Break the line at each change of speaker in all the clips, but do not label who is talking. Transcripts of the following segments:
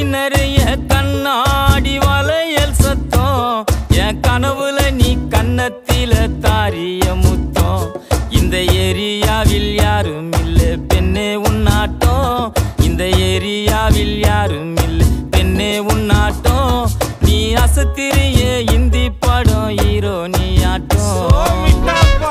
நிறைய கண்ணாடி வளையல் சத்தம் என் கனவுல நீ கன்னத்தில தாரிய முத்தம் இந்த ஏரியாவில் யாரும் இல்ல பெண்ணே உன்னாட்டம் இந்த ஏரியாவில் யாரும் இல்ல பெண்ணே உன்னாட்டம் நீ அசத்திரிய இந்தி படம் ஹீரோ நீ ஆட்டம்
விட்டாப்பா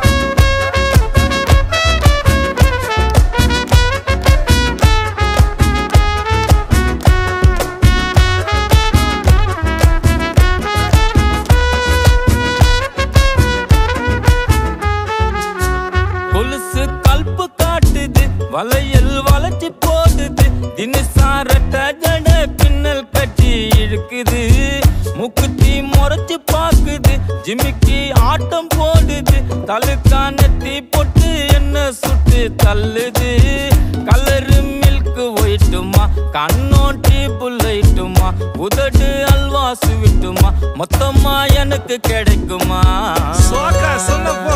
கொலுசு கல்பு காட்டுது வளையல் வளைச்சு போடுது தினசாரட்ட ஜட பின்னல் கட்டி இழுக்குது முக்குத்தி முறைச்சு பாக்குது ஜிமிக்கி ஆட்டம் போடுது தலுக்கானத்தி போட்டு என்ன சுட்டு தள்ளுது கலரு மில்க் ஒயிட்டுமா கண்ணோட்டி புல்லைட்டுமா உதடு அல்வா சுவிட்டுமா மொத்தமா எனக்கு கிடைக்குமா
சோக்கா சொல்லப்போ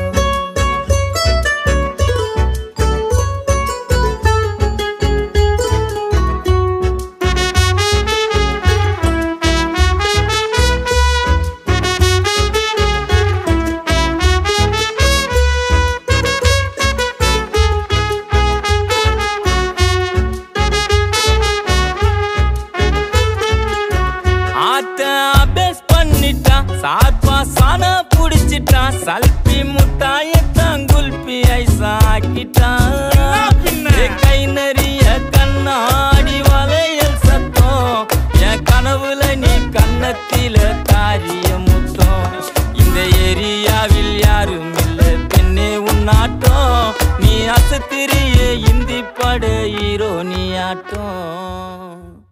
ஆத்த அபேஸ் பண்ணிட்டான் சார்பா சானா புடிச்சிட்டான் சல்பி முட்டாயத்தான் குல்பி ஐசா ஆக்கிட்டான்
பின்ன?
என் கை நிறைய கண்ணாடி வளையல் சத்தம் என் கனவுல நீ கன்னத்தில தாரிய முத்தம் இந்த ஏரியாவில் யாரும் இல்ல பெண்ணே உன்னாட்டம் நீ அசத்திரிய இந்தி பட ஹீரோ நீ ஆட்டம்